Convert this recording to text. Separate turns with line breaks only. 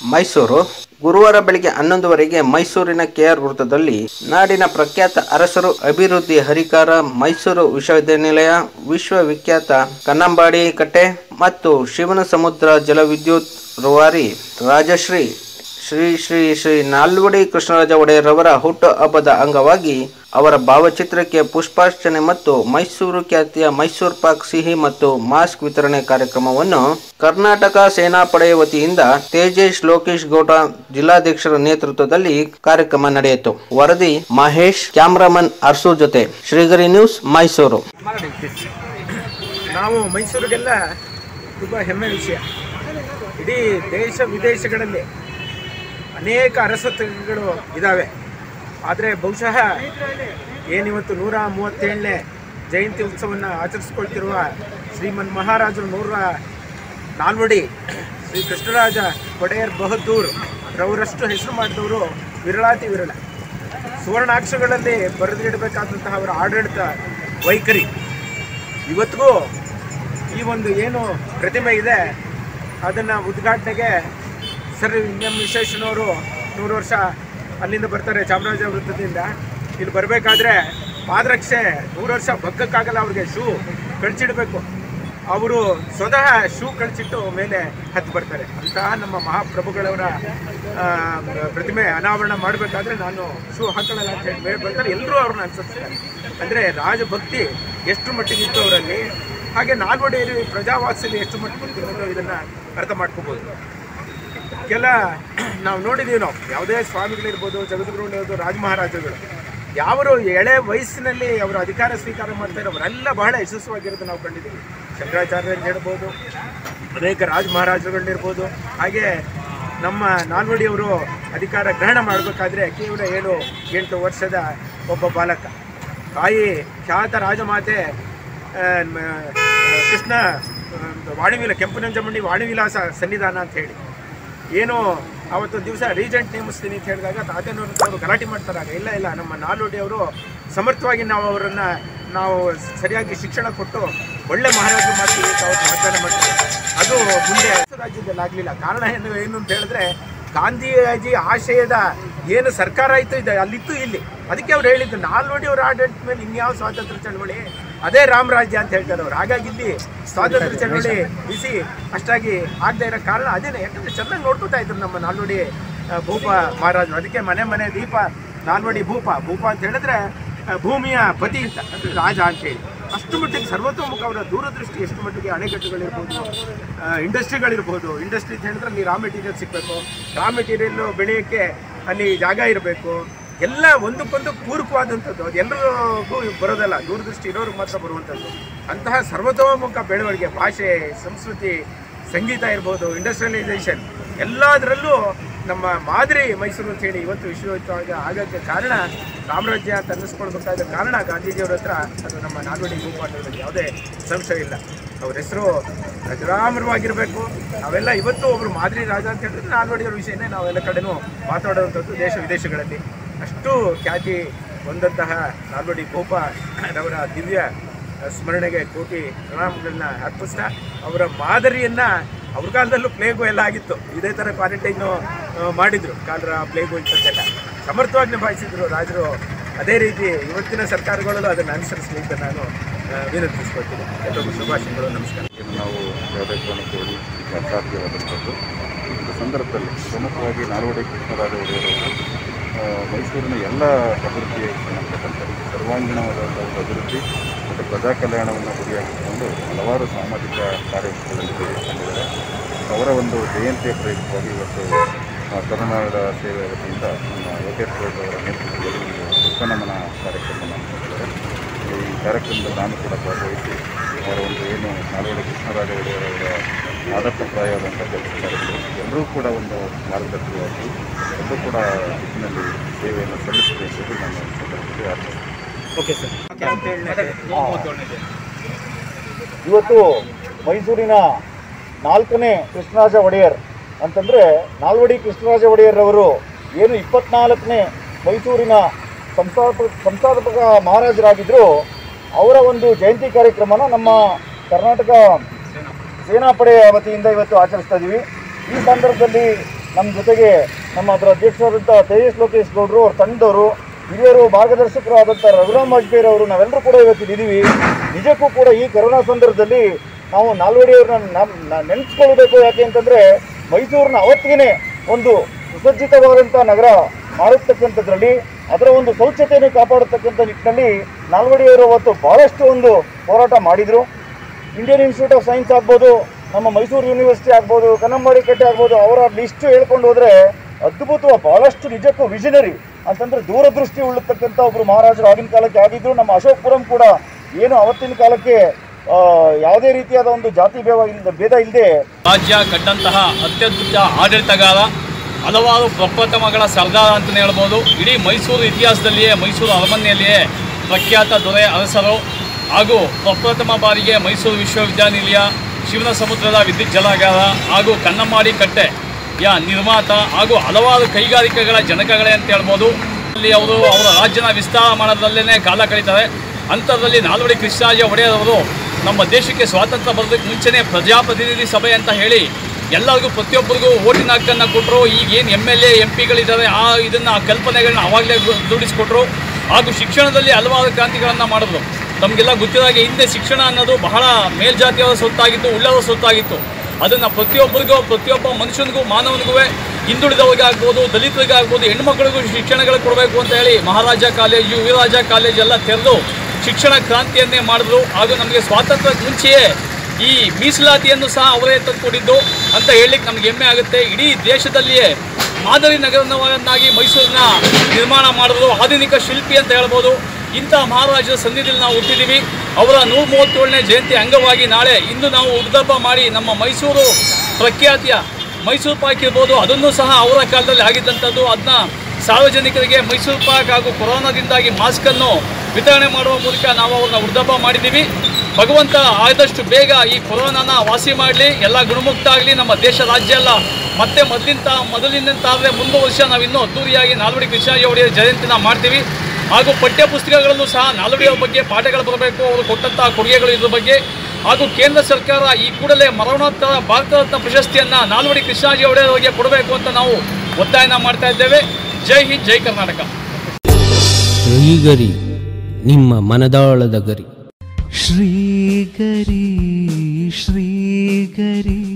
ಮೈಸೂರು ಗುರುವಾರ ಬೆಳಗ್ಗೆ ಹನ್ನೊಂದುವರೆಗೆ ಮೈಸೂರಿನ ಕೆಆರ್ ವೃತ್ತದಲ್ಲಿ ನಾಡಿನ ಪ್ರಖ್ಯಾತ ಅರಸರು ಅಭಿವೃದ್ಧಿ ಹರಿಕಾರ ಮೈಸೂರು ವಿಶ್ವವಿದ್ಯಾನಿಲಯ ವಿಶ್ವವಿಖ್ಯಾತ ಕನ್ನಂಬಾಡಿ ಕಟ್ಟೆ ಮತ್ತು ಶಿವನ ಸಮುದ್ರ ಜಲವಿದ್ಯುತ್ ರೂವಾರಿ ರಾಜಶ್ರೀ ಶ್ರೀ ಶ್ರೀ ಶ್ರೀ ನಾಲ್ವಡಿ ಕೃಷ್ಣರಾಜ ಒಡೆಯರ್ ಅವರ ಹುಟ್ಟು ಹಬ್ಬದ ಅಂಗವಾಗಿ ಅವರ ಭಾವಚಿತ್ರಕ್ಕೆ ಪುಷ್ಪಾರ್ಚನೆ ಮತ್ತು ಮೈಸೂರು ಖ್ಯಾತಿಯ ಮೈಸೂರು ಪಾಕ್ ಸಿಹಿ ಮತ್ತು ಮಾಸ್ಕ್ ವಿತರಣೆ ಕಾರ್ಯಕ್ರಮವನ್ನು ಕರ್ನಾಟಕ ಸೇನಾಪಡೆ ವತಿಯಿಂದ ತೇಜೇಶ್ ಲೋಕೇಶ್ ಗೌಡ ಜಿಲ್ಲಾಧ್ಯಕ್ಷರ ನೇತೃತ್ವದಲ್ಲಿ ಕಾರ್ಯಕ್ರಮ ನಡೆಯಿತು ವರದಿ ಮಹೇಶ್ ಕ್ಯಾಮ್ರಾಮನ್ ಅರ್ಸು ಜೊತೆ ಶ್ರೀಗರಿ ನ್ಯೂಸ್ ಮೈಸೂರು
ನಾವು ಮೈಸೂರಿಗೆಲ್ಲ ತುಂಬ ಹೆಮ್ಮೆ ವಿಷಯ ಇಡೀ ದೇಶ ವಿದೇಶಗಳಲ್ಲಿ ಅನೇಕ ಅರಸತ್ವಗಳು ಇದ್ದಾವೆ ಆದರೆ ಬಹುಶಃ ಏನಿವತ್ತು ನೂರ ಮೂವತ್ತೇಳನೇ ಜಯಂತಿ ಉತ್ಸವವನ್ನು ಆಚರಿಸ್ಕೊಳ್ತಿರುವ ಶ್ರೀಮನ್ ಮಹಾರಾಜರು ನೂರ ನಾಲ್ವಡಿ ಶ್ರೀ ಕೃಷ್ಣರಾಜ ಒಡೆಯರ್ ಬಹದ್ದೂರ್ ರವರಷ್ಟು ಹೆಸರು ಮಾಡಿದವರು ವಿರಳಾತಿ ವಿರಳ ಸುವರ್ಣಾಕ್ಷರಗಳಲ್ಲಿ ಬರೆದಿಡಬೇಕಾದಂತಹ ಅವರ ಆಡಳಿತ ವೈಖರಿ ಇವತ್ತಿಗೂ ಈ ಒಂದು ಏನು ಪ್ರತಿಮೆ ಇದೆ ಅದನ್ನು ಉದ್ಘಾಟನೆಗೆ ಸರ್ ಎಂ ವಿಶ್ವೇಶ್ವರನವರು ನೂರು ವರ್ಷ ಅಲ್ಲಿಂದ ಬರ್ತಾರೆ ಚಾಮರಾಜ ವೃತ್ತದಿಂದ ಇಲ್ಲಿ ಬರಬೇಕಾದ್ರೆ ಪಾದರಕ್ಷೆ ನೂರು ವರ್ಷ ಬಗ್ಗಕ್ಕಾಗಲ್ಲ ಅವ್ರಿಗೆ ಶೂ ಕಳ್ಚಿಡಬೇಕು ಅವರು ಸ್ವತಃ ಶೂ ಕಳ್ಚಿಟ್ಟು ಮೇಲೆ ಹತ್ತು ಬರ್ತಾರೆ ಅಂತಹ ನಮ್ಮ ಮಹಾಪ್ರಭುಗಳವರ ಆ, ಪ್ರತಿಮೆ ಅನಾವರಣ ಮಾಡಬೇಕಾದ್ರೆ ನಾನು ಶೂ ಹಾಕೊಳ್ಳಲ್ಲ ಅಂತ ಹೇಳಿ ಮೇಲೆ ಬರ್ತಾರೆ ಎಲ್ಲರೂ ಅವ್ರನ್ನ ಅನುಸರಿಸ್ತಾರೆ ಅಂದರೆ ರಾಜಭಕ್ತಿ ಎಷ್ಟು ಮಟ್ಟಿಗಿತ್ತು ಅವರಲ್ಲಿ ಹಾಗೆ ನಾಲ್ವಡಿಯಲ್ಲಿ ಪ್ರಜಾವಾತ್ಸಲ್ಯ ಎಷ್ಟು ಮಟ್ಟಿಗೆ ಇರೋದು ಇದನ್ನು ಅರ್ಥ ಮಾಡ್ಕೋಬೋದು ಕೆಲ ನಾವು ನೋಡಿದ್ದೀವಿ ನಾವು ಯಾವುದೇ ಸ್ವಾಮಿಗಳಿರ್ಬೋದು ಜಗದ್ಗುರುಗಳಿರ್ಬೋದು ರಾಜ ಮಹಾರಾಜರುಗಳು ಯಾವರು ಎಳೆ ವಯಸ್ಸಿನಲ್ಲಿ ಅವರು ಅಧಿಕಾರ ಸ್ವೀಕಾರ ಮಾಡ್ತಾರೆ ಅವರೆಲ್ಲ ಬಹಳ ಯಶಸ್ವಿಯಾಗಿರೋದು ನಾವು ಕಂಡಿದ್ದೀವಿ ಶಂಕರಾಚಾರ್ಯರು ಹೇಳ್ಬೋದು ಅನೇಕ ರಾಜ ಮಹಾರಾಜರುಗಳಿರ್ಬೋದು ಹಾಗೆ ನಮ್ಮ ನಾಲ್ವಡಿಯವರು ಅಧಿಕಾರ ಗ್ರಹಣ ಮಾಡಬೇಕಾದ್ರೆ ಕೇವಲ ಏಳು ಎಂಟು ವರ್ಷದ ಒಬ್ಬ ಬಾಲಕ ತಾಯಿ ಖ್ಯಾತ ರಾಜಮಾತೆ ಆ, ಮ- ಕೃಷ್ಣ ಆ, ವಾಣಿವಿಲ ಕೆಂಪು ನಂಜಮಂಡಿ ವಾಣಿವಿಲಾಸ ಸನ್ನಿಧಾನ ಅಂತ ಹೇಳಿ ಏನು ಅವತ್ತು ದಿವಸ ರೀಜೆಂಟ್ ನೇಮಿಸ್ತೀನಿ ಅಂತ ಹೇಳಿದಾಗ ತಾತೇನವರು ಅವರು ಗಲಾಟೆ ಮಾಡ್ತಾರೆ ಆಗ ಇಲ್ಲ ಇಲ್ಲ ನಮ್ಮ ನಾಲ್ವಡಿ ಅವರು ಸಮರ್ಥವಾಗಿ ನಾವು ಅವರನ್ನು ನಾವು ಸರಿಯಾಗಿ ಶಿಕ್ಷಣ ಕೊಟ್ಟು ಒಳ್ಳೆ ಮಹಾರಾಜರು ಮಾಡ್ತೀವಿ ಅಂತ ಅವ್ರು ವಾಗ್ದಾನ ಮಾಡ್ತಾರೆ ಅದು ಮುಂದೆ ರಾಜ್ಯದಲ್ಲಿ ಆಗಲಿಲ್ಲ ಕಾರಣ ಏನು ಏನು ಅಂತ ಹೇಳಿದ್ರೆ ಗಾಂಧೀಜಿ ಆಶಯದ ಏನು ಸರ್ಕಾರ ಇತ್ತು ಇದೆ ಅಲ್ಲಿತ್ತು ಇಲ್ಲಿ ಅದಕ್ಕೆ ಅವ್ರು ಹೇಳಿದ್ದು ನಾಲ್ವಡಿ ಅವ್ರ ಆಡಳಿತ ಮೇಲೆ ಇನ್ಯಾವ ಸ್ವಾತಂತ್ರ್ಯ ಚಳವಳಿ ಅದೇ ರಾಮರಾಜ್ಯ ಅಂತ ಹೇಳ್ತಾರೆ ಅವ್ರು ಹಾಗಾಗಿ ಇಲ್ಲಿ ಸ್ವಾತಂತ್ರ್ಯ ಚಳವಳಿ ಬಿಸಿ ಅಷ್ಟಾಗಿ ಆಗದೆ ಇರೋ ಕಾರಣ ಅದೇನೆ ಯಾಕಂದ್ರೆ ಚೆನ್ನಾಗಿ ನೋಡ್ಕೊತಾ ಇದ್ರು ನಮ್ಮ ನಾಲ್ವಡಿ ಆ, ಭೂಪ ಮಹಾರಾಜರು ಅದಕ್ಕೆ ಮನೆ ಮನೆ ದೀಪ ನಾಲ್ವಡಿ ಭೂಪ ಭೂಪ ಅಂತ ಹೇಳಿದ್ರೆ ಆ, ಭೂಮಿಯ ಪತಿ ಅಂತ ಅಂದ್ರೆ ರಾಜ ಅಂತ ಹೇಳಿ ಅಷ್ಟು ಮಟ್ಟಿಗೆ ಸರ್ವತೋಮುಖ ಅವರ ದೂರದೃಷ್ಟಿ ಎಷ್ಟು ಮಟ್ಟಿಗೆ ಅಣೆಕಟ್ಟುಗಳಿರ್ಬೋದು ಆ, ಇಂಡಸ್ಟ್ರಿಗಳಿರ್ಬೋದು ಇಂಡಸ್ಟ್ರಿ ಅಂತ ಹೇಳಿದ್ರೆ ಅಲ್ಲಿ ರಾ ಮೆಟೀರಿಯಲ್ ಸಿಗಬೇಕು ರಾ ಮೆಟೀರಿಯಲ್ಲು ಬೆಳೆಯೋಕ್ಕೆ ಅಲ್ಲಿ ಜಾಗ ಇರಬೇಕು ಎಲ್ಲ ಒಂದಕ್ಕೊಂದು ಪೂರಕವಾದಂಥದ್ದು ಅದು ಎಲ್ಲರಿಗೂ ಬರೋದಲ್ಲ ದೂರದೃಷ್ಟಿ ಇರೋರಿಗೆ ಮಾತ್ರ ಬರುವಂಥದ್ದು ಅಂತಹ ಸರ್ವತೋಮುಖ ಬೆಳವಣಿಗೆ ಭಾಷೆ ಸಂಸ್ಕೃತಿ ಸಂಗೀತ ಇರ್ಬೋದು ಇಂಡಸ್ಟ್ರಿಯಲೈಸೇಷನ್ ಎಲ್ಲದರಲ್ಲೂ ನಮ್ಮ ಮಾದರಿ ಮೈಸೂರು ಅಂತ ಹೇಳಿ ಇವತ್ತು ವಿಶ್ವಯುತವಾಗಿ ಆಗೋಕ್ಕೆ ಕಾರಣ ಸಾಮ್ರಾಜ್ಯ ಅಂತ ಅನ್ನಿಸ್ಕೊಳ್ಬೇಕಾದ ಕಾರಣ ಗಾಂಧೀಜಿಯವ್ರ ಹತ್ರ ಅದು ನಮ್ಮ ನಾಲ್ವಡಿ ಭೂಪ ಅನ್ನೋದ್ರಲ್ಲಿ ಯಾವುದೇ ಸಂಶಯ ಇಲ್ಲ ಅವ್ರ ಹೆಸರು ಅಜರಾಮರವಾಗಿರಬೇಕು ನಾವೆಲ್ಲ ಇವತ್ತು ಒಬ್ರು ಮಾದರಿ ರಾಜ ಅಂತ ಹೇಳಿದ್ರೆ ನಾಲ್ವಡಿಯವ್ರ ವಿಷಯನೇ ನಾವೆಲ್ಲ ಕಡೆನೂ ಮಾತಾಡುವಂಥದ್ದು ದೇಶ ವಿದೇಶಗಳಲ್ಲಿ ಅಷ್ಟು ಖ್ಯಾತಿ ಹೊಂದಂತಹ ನಾಲ್ವಡಿ ಭೂಪ ಅವರ ದಿವ್ಯ ಸ್ಮರಣೆಗೆ ಕೋಟಿ ಪ್ರಣಾಮಗಳನ್ನ ಅರ್ಪಿಸ್ತಾ ಅವರ ಮಾದರಿಯನ್ನ ಅವ್ರ ಕಾಲದಲ್ಲೂ ಪ್ಲೇಗು ಎಲ್ಲ ಆಗಿತ್ತು ಇದೇ ಥರ ಕ್ವಾರಂಟೈನು ಮಾಡಿದ್ರು ಕಾಲರ ಪ್ಲೇಗು ಇಂಥದ್ದೆಲ್ಲ ಸಮರ್ಥವಾಗಿ ನಿಭಾಯಿಸಿದ್ರು ರಾಜರು ಅದೇ ರೀತಿ ಇವತ್ತಿನ ಸರ್ಕಾರಗಳಲ್ಲೂ ಅದನ್ನು ಅನುಸರಿಸಲಿ ಅಂತ ನಾನು ಆ, ವಿನಂತಿಸ್ಕೊಳ್ತೀನಿ ಎಲ್ಲರಿಗೂ ಶುಭಾಶಯಗಳು ನಮಸ್ಕಾರ
ಇದನ್ನು ನಾವು ಯಾವುದೇ ಕಾರಣಕ್ಕೂ ಉಳಿಸಲಿಕ್ಕೆ ಅಸಾಧ್ಯವಾದಂಥದ್ದು ಈ ಸಂದರ್ಭದಲ್ಲಿ ಪ್ರಮುಖವಾಗಿ ನಾಲ್ವಡಿ ಕೃಷ್ಣರಾಜ ಒಡೆಯರವರು ಆ, ಮೈಸೂರಿನ ಎಲ್ಲ ಅಭಿವೃದ್ಧಿಗೆ ಸಂಬಂಧಪಟ್ಟಂತೆ ಸರ್ವಾಂಗೀಣವಾದಂಥ ಒಂದು ಅಭಿವೃದ್ಧಿ ಮತ್ತು ಪ್ರಜಾ ಕಲ್ಯಾಣವನ್ನು ಗುರಿಯಾಗಿಸಿಕೊಂಡು ಹಲವಾರು ಸಾಮಾಜಿಕ ಕಾರ್ಯಕ್ರಮಗಳಲ್ಲಿ ತೊಡಗಿಕೊಂಡಿದ್ದಾರೆ ಅವರ ಒಂದು ಜಯಂತಿಯ ಪ್ರಯುಕ್ತವಾಗಿ ಇವತ್ತು ಆ, ಕರುನಾಡ ಸೇವೆ ವತಿಯಿಂದ ನಮ್ಮ ಲೋಕೇಶ್ ಗೌಡ್ ಅವರ ನೇತೃತ್ವದಲ್ಲಿ ಒಂದು ಪುಷ್ಪನಮನ ಕಾರ್ಯಕ್ರಮವನ್ನು ಹಮ್ಮಿಕೊಂಡಿದ್ದಾರೆ ಈ ಕಾರ್ಯಕ್ರಮದಲ್ಲಿ ನಾನು ಕೂಡ ಭಾಗವಹಿಸಿ ಅವರ ಒಂದು ಏನು ನಾಲ್ವಡಿ ಕೃಷ್ಣರಾಜ ಒಡೆಯರವರ ಆದರ್ಶಪ್ರಾಯವಾದಂಥ ಕೆಲಸ ಕಾರ್ಯಗಳು ಎಲ್ಲರೂ ಕೂಡ ಒಂದು ಮಾರ್ಗದರ್ಶಕವಾಗಿ ಎಲ್ಲರೂ ಕೂಡ ದಿಕ್ಕಿನಲ್ಲಿ ಸೇವೆಯನ್ನು ಸಲ್ಲಿಸಬೇಕು ಎಂದು ನಾನು ಈ ಸಂದರ್ಭದಲ್ಲಿ ಆಶಿಸ್ತೇನೆ
ಓಕೆ ಸರ್
ಇವತ್ತು ಮೈಸೂರಿನ ನಾಲ್ಕನೇ ಕೃಷ್ಣರಾಜ ಒಡೆಯರ್ ಅಂತಂದರೆ ನಾಲ್ವಡಿ ಕೃಷ್ಣರಾಜ ಒಡೆಯರ್ರವರು ಏನು ಇಪ್ಪತ್ನಾಲ್ಕನೇ ಮೈಸೂರಿನ ಸಂಸ್ಥಾಪಕ ಸಂಸ್ಥಾಪಕ ಮಹಾರಾಜರಾಗಿದ್ದರು ಅವರ ಒಂದು ಜಯಂತಿ ಕಾರ್ಯಕ್ರಮನ ನಮ್ಮ ಕರ್ನಾಟಕ ಸೇನಾಪಡೆಯ ವತಿಯಿಂದ ಇವತ್ತು ಆಚರಿಸ್ತಾ ಇದ್ದೀವಿ ಈ ಸಂದರ್ಭದಲ್ಲಿ ನಮ್ಮ ಜೊತೆಗೆ ನಮ್ಮ ಅದರ ಅಧ್ಯಕ್ಷರಾದಂಥ ತೇಜಸ್ ಲೋಕೇಶ್ ಗೌಡರು ಅವ್ರ ತಂಡದವರು ಹಿರಿಯರು ಮಾರ್ಗದರ್ಶಕರು ಆದಂಥ ರಘುರಾಮ್ ವಾಜಪೇಯಿ ಅವರು ನಾವೆಲ್ಲರೂ ಕೂಡ ಇವತ್ತು ಇದ್ದೀವಿ ನಿಜಕ್ಕೂ ಕೂಡ ಈ ಕೊರೋನಾ ಸಂದರ್ಭದಲ್ಲಿ ನಾವು ನಾಲ್ವಡಿಯವ್ರನ್ನ ನೆನೆಸ್ಕೊಳ್ಬೇಕು ಯಾಕೆ ಅಂತಂದರೆ ಮೈಸೂರಿನ ಅವತ್ತಿಗೆ ಒಂದು ಸುಸಜ್ಜಿತವಾದಂಥ ನಗರ ಮಾಡಿರ್ತಕ್ಕಂಥದ್ರಲ್ಲಿ ಅದರ ಒಂದು ಸ್ವಚ್ಛತೆಯನ್ನು ಕಾಪಾಡತಕ್ಕಂಥ ನಿಟ್ಟಿನಲ್ಲಿ ನಾಲ್ವಡಿಯವರು ಅವತ್ತು ಭಾಳಷ್ಟು ಒಂದು ಹೋರಾಟ ಮಾಡಿದರು ಇಂಡಿಯನ್ ಇನ್ಸ್ಟಿಟ್ಯೂಟ್ ಆಫ್ ಸೈನ್ಸ್ ಆಗ್ಬೋದು ನಮ್ಮ ಮೈಸೂರು ಯೂನಿವರ್ಸಿಟಿ ಆಗ್ಬೋದು ಕನ್ನಂಬಾಡಿ ಕಟ್ಟೆ ಆಗ್ಬೋದು ಅವರ ಲಿಸ್ಟು ಹೇಳ್ಕೊಂಡು ಹೋದರೆ ಅದ್ಭುತ ಭಾಳಷ್ಟು ನಿಜಕ್ಕೂ ವಿಷನರಿ ಅಂತಂದ್ರೆ ದೂರದೃಷ್ಟಿ ಉಳ್ಳತಕ್ಕಂಥ ಒಬ್ಬರು ಮಹಾರಾಜರು ಆಗಿನ ಕಾಲಕ್ಕೆ ಆಗಿದ್ರು ನಮ್ಮ ಅಶೋಕಪುರಂ ಕೂಡ ಏನು ಅವತ್ತಿನ ಕಾಲಕ್ಕೆ ಆ, ಯಾವುದೇ ರೀತಿಯಾದ ಒಂದು ಜಾತಿ ಭೇದ ಇಲ್ಲದೆ ಭೇದ ಇಲ್ಲದೆ
ರಾಜ್ಯ ಕಂಡಂತಹ ಅತ್ಯದ್ಭುತ ಆಡಳಿತಗಾರ ಹಲವಾರು ಪ್ರಪ್ರಥಮಗಳ ಸರ್ದಾರ ಅಂತಲೇ ಹೇಳ್ಬೋದು ಇಡೀ ಮೈಸೂರು ಇತಿಹಾಸದಲ್ಲಿಯೇ ಮೈಸೂರು ಅರಮನೆಯಲ್ಲಿಯೇ ಪ್ರಖ್ಯಾತ ದೊರೆ ಅರಸರು ಹಾಗೂ ಪ್ರಪ್ರಥಮ ಬಾರಿಗೆ ಮೈಸೂರು ವಿಶ್ವವಿದ್ಯಾನಿಲಯ ಶಿವನ ಸಮುದ್ರದ ವಿದ್ಯುತ್ ಜಲಾಗಾರ ಹಾಗೂ ಕನ್ನಂಬಾಡಿ ಕಟ್ಟೆ ಯ ನಿರ್ಮಾತ ಹಾಗೂ ಹಲವಾರು ಕೈಗಾರಿಕೆಗಳ ಜನಕಗಳೇ ಅಂತ ಹೇಳ್ಬೋದು ಅಲ್ಲಿ ಅವರು ಅವರ ರಾಜ್ಯನ ವಿಸ್ತಾರ ಮಾಡೋದ್ರಲ್ಲೇ ಕಾಲ ಕಳೀತಾರೆ ಅಂಥದ್ರಲ್ಲಿ ನಾಲ್ವಡಿ ಕೃಷ್ಣರಾಜ ಒಡೆಯರ್ ಅವರು ನಮ್ಮ ದೇಶಕ್ಕೆ ಸ್ವಾತಂತ್ರ್ಯ ಬರೋದಕ್ಕೆ ಮುಂಚೆನೇ ಪ್ರಜಾಪ್ರತಿನಿಧಿ ಸಭೆ ಅಂತ ಹೇಳಿ ಎಲ್ಲರಿಗೂ ಪ್ರತಿಯೊಬ್ಬರಿಗೂ ಓಟಿನ ಹಕ್ಕನ್ನು ಕೊಟ್ಟರು ಈಗ ಏನು ಎಮ್ ಎಲ್ ಎ ಎಂ ಪಿಗಳಿದ್ದಾರೆ ಆ ಇದನ್ನು ಆ ಕಲ್ಪನೆಗಳನ್ನ ಅವಾಗಲೇ ರೂಢಿಸ್ಕೊಟ್ರು ಹಾಗೂ ಶಿಕ್ಷಣದಲ್ಲಿ ಹಲವಾರು ಕ್ರಾಂತಿಗಳನ್ನು ಮಾಡಿದ್ರು ತಮಗೆಲ್ಲ ಗೊತ್ತಿದ್ದಾಗೆ ಹಿಂದೆ ಶಿಕ್ಷಣ ಅನ್ನೋದು ಬಹಳ ಮೇಲ್ಜಾತಿಯವರ ಸೊತ್ತಾಗಿತ್ತು ಉಳ್ಳವರ ಸೊತ್ತಾಗಿತ್ತು ಅದನ್ನು ಪ್ರತಿಯೊಬ್ಬರಿಗೂ ಪ್ರತಿಯೊಬ್ಬ ಮನುಷ್ಯನಿಗೂ ಮಾನವನಿಗೂ ಹಿಂದುಳಿದವರಿಗಾಗ್ಬೋದು ದಲಿತರಿಗಾಗ್ಬೋದು ಹೆಣ್ಮಕ್ಳಿಗೂ ಶಿಕ್ಷಣಗಳು ಕೊಡಬೇಕು ಅಂತ ಹೇಳಿ ಮಹಾರಾಜ ಕಾಲೇಜು ವೀರರಾಜ ಕಾಲೇಜ್ ಎಲ್ಲ ತೆರೆದು ಶಿಕ್ಷಣ ಕ್ರಾಂತಿಯನ್ನೇ ಮಾಡಿದ್ರು ಹಾಗೂ ನಮಗೆ ಸ್ವಾತಂತ್ರ್ಯಕ್ಕೆ ಮುಂಚೆಯೇ ಈ ಮೀಸಲಾತಿಯನ್ನು ಸಹ ಅವರೇ ತಂದುಕೊಟ್ಟಿದ್ದು ಅಂತ ಹೇಳಲಿಕ್ಕೆ ನಮ್ಗೆ ಹೆಮ್ಮೆ ಆಗುತ್ತೆ ಇಡೀ ದೇಶದಲ್ಲಿಯೇ ಮಾದರಿ ನಗರವನ್ನಾಗಿ ಮೈಸೂರನ್ನ ನಿರ್ಮಾಣ ಮಾಡಿದ್ರು ಆಧುನಿಕ ಶಿಲ್ಪಿ ಅಂತ ಹೇಳ್ಬೋದು ಇಂಥ ಮಹಾರಾಜರ ಸನ್ನಿಧಿಯಲ್ಲಿ ನಾವು ಹುಟ್ಟಿದ್ದೀವಿ ಅವರ ನೂರ ಮೂವತ್ತೇಳನೇ ಜಯಂತಿ ಅಂಗವಾಗಿ ನಾಳೆ ಇಂದು ನಾವು ಉದ್ದಬ್ಬ ಮಾಡಿ ನಮ್ಮ ಮೈಸೂರು ಪ್ರಖ್ಯಾತಿಯ ಮೈಸೂರು ಪಾಕ್ ಇರ್ಬೋದು ಅದನ್ನು ಸಹ ಅವರ ಕಾಲದಲ್ಲಿ ಆಗಿದ್ದಂಥದ್ದು ಅದನ್ನ ಸಾರ್ವಜನಿಕರಿಗೆ ಮೈಸೂರು ಪಾಕ್ ಹಾಗೂ ಕೊರೋನಾದಿಂದಾಗಿ ಮಾಸ್ಕನ್ನು ವಿತರಣೆ ಮಾಡುವ ಮೂಲಕ ನಾವು ಅವ್ರನ್ನ ಉರ್ದಬ್ಬ ಮಾಡಿದ್ದೀವಿ ಭಗವಂತ ಆದಷ್ಟು ಬೇಗ ಈ ಕೊರೋನಾನ ವಾಸಿ ಮಾಡಲಿ ಎಲ್ಲ ಗುಣಮುಕ್ತ ಆಗಲಿ ನಮ್ಮ ದೇಶ ರಾಜ್ಯ ಎಲ್ಲ ಮತ್ತೆ ಮೊದಲಿಂದ ಮೊದಲಿನಂತಾದರೆ ಮುಂದೆ ವರ್ಷ ನಾವು ಇನ್ನೂ ಅದ್ದೂರಿಯಾಗಿ ನಾಲ್ವಡಿ ಕೃಷ್ಣಾಜಿ ಒಡೆಯರ ಜಯಂತಿನ ಮಾಡ್ತೀವಿ ಹಾಗೂ ಪಠ್ಯ ಪುಸ್ತಕಗಳಲ್ಲೂ ಸಹ ನಾಲ್ವಡಿಯವರ ಬಗ್ಗೆ ಪಾಠಗಳು ಬರಬೇಕು ಅವರು ಕೊಟ್ಟಂತಹ ಕೊಡುಗೆಗಳು ಇದ್ರ ಬಗ್ಗೆ ಹಾಗೂ ಕೇಂದ್ರ ಸರ್ಕಾರ ಈ ಕೂಡಲೇ ಮರಣೋತ್ತರ ಭಾರತ ರತ್ನ ಪ್ರಶಸ್ತಿಯನ್ನು ನಾಲ್ವಡಿ ಕೃಷ್ಣಾಜಿ ಒಡೆಯವರಿಗೆ ಕೊಡಬೇಕು ಅಂತ ನಾವು ಒತ್ತಾಯನ ಮಾಡ್ತಾ ಇದ್ದೇವೆ ಜೈ ಹಿಂದ್ ಜೈ ಕರ್ನಾಟಕ
ಶ್ರೀಗರಿ ನಿಮ್ಮ ಮನದಾಳದ ಗರಿ
ಶ್ರೀಗರಿ ಶ್ರೀಗರಿ